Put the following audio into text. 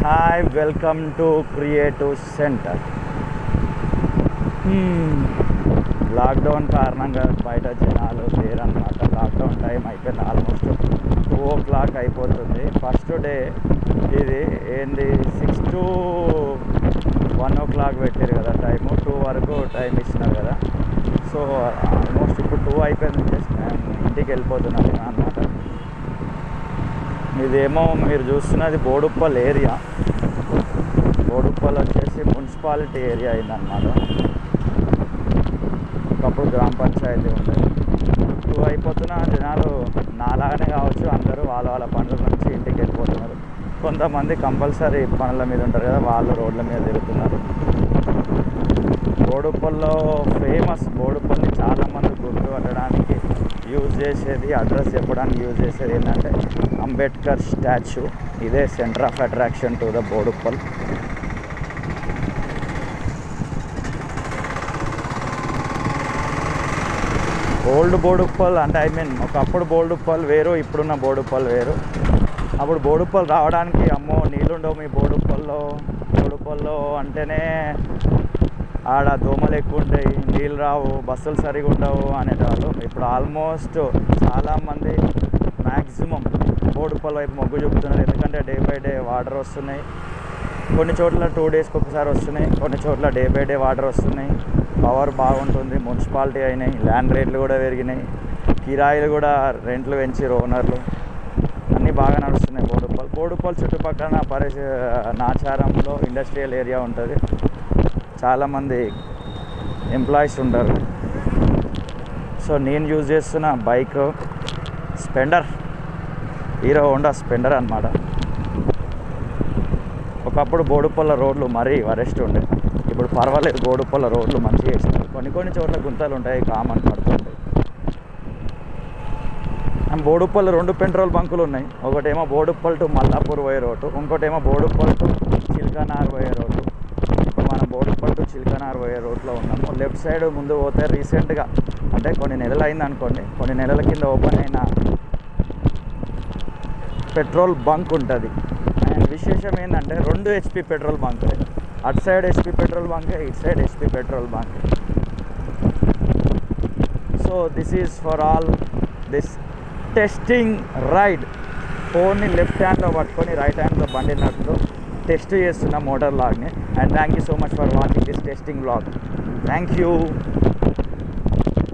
hi welcome to creative centre lockdown కారణంగా బయట జనాలు లేరనమాట లాక్డౌన్ టైం అయిపోయింది ఆల్మోస్ట్ టూ ఓ క్లాక్ అయిపోతుంది ఫస్ట్ డే ఇది ఏంది six to one o'clock పెట్టారు కదా టైము టూ వరకు టైం ఇచ్చినారు కదా సో ఆల్మోస్ట్ ఇప్పుడు టూ అయిపోయింది జస్ట్ నేను ఇంటికి వెళ్ళిపోతున్నాను అనమాట ఇదేమో మీరు చూస్తున్నది బోడుప్పల్ ఏరియా బోడుప్పల్ వచ్చేసి మున్సిపాలిటీ ఏరియా అయిందన్నమాట ఒకప్పుడు గ్రామ పంచాయతీ ఉండేది టూ అయిపోతున్న జనాలు నాలాగానే కావచ్చు అందరూ వాళ్ళ వాళ్ళ పనుల నుంచి ఇంటికి వెళ్ళిపోతున్నారు కొంతమంది కంపల్సరీ పనుల మీద ఉంటారు కదా వాళ్ళు రోడ్ల మీద తిరుగుతున్నారు బోడుప్పల్లో ఫేమస్ బోడుప్పల్ని చాలామంది గుర్తుపట్టడానికి యూజ్ చేసేది అడ్రస్ చెప్పడానికి యూజ్ చేసేది ఏంటంటే అంబేద్కర్ స్టాచ్యూ ఇదే centre of attraction to the Boduppal old Boduppal అంటే ఐ మీన్ ఒకప్పుడు బోడుప్పల్ వేరు ఇప్పుడున్న బోడుప్పల్ వేరు అప్పుడు బోడుప్పల్ రావడానికి అమ్మో నీళ్ళుండవు మీ బోడుప్పల్లో బోడుప్పల్లో అంటేనే ఆడ దోమలు ఎక్కువ ఉంటాయి నీళ్ళు రావు బస్సులు సరిగా ఉండవు అనేటవాళ్ళు ఇప్పుడు ఆల్మోస్ట్ చాలామంది మ్యాక్సిమం బోడుప్పల్ వైపు మొగ్గు చూపుతున్నారు ఎందుకంటే డే బై డే వాటర్ వస్తున్నాయి కొన్ని చోట్ల టూ డేస్కి ఒకసారి వస్తున్నాయి కొన్ని చోట్ల డే బై డే వాటర్ వస్తున్నాయి పవర్ బాగుంటుంది మున్సిపాలిటీ అయినాయి ల్యాండ్ రేట్లు కూడా పెరిగినాయి కిరాయిలు కూడా రెంట్లు పెంచి ఓనర్లు అన్నీ బాగా నడుస్తున్నాయి బోడుప్పల్ బోడుప్పల్ చుట్టుపక్కల పరిస నాచారంలో ఇండస్ట్రియల్ ఏరియా ఉంటుంది చాలామంది ఎంప్లాయీస్ ఉంటారు సో నేను యూజ్ చేస్తున్న bike Splendor Hero Honda Splendor అనమాట ఒకప్పుడు బోడుపల్ల రోడ్లు మరీ వరెస్ట్ ఉండే ఇప్పుడు పర్వాలేదు బోడుపల్ల రోడ్లు మంచిగా వేసినారు కొన్ని కొన్ని చోట్ల గుంతలు ఉంటాయి కామన్ పడుతుంటాయి బోడుప్పల్ రెండు పెట్రోల్ బంకులు ఉన్నాయి ఒకటేమో బోడుప్పల్ టు మల్లాపూర్ పోయే రోడ్డు ఇంకోటేమో బోడుప్పల్ టు చిల్కనార్ పోయే రోడ్డు ఇప్పుడు మనం బోడుప్పల్ టు చిల్కనార్ పోయే రోడ్లో ఉన్నాము లెఫ్ట్ సైడ్ ముందు పోతే రీసెంట్గా అంటే కొన్ని నెలలు అయింది అనుకోండి కొన్ని నెలల కింద ఓపెన్ అయిన పెట్రోల్ బంక్ ఉంటుంది అండ్ విశేషం ఏంటంటే రెండు హెచ్పి పెట్రోల్ బంక్ అటు సైడ్ హెచ్పి పెట్రోల్ బంక్ ఇటు side HP petrol bunk so this is for all this testing ride ఫోన్ని లెఫ్ట్ హ్యాండ్లో పట్టుకొని రైట్ హ్యాండ్లో బండి నడుపుతూ టెస్ట్ చేస్తున్న మోటార్ లాగ్ని and thank you so much for watching this testing blog thank you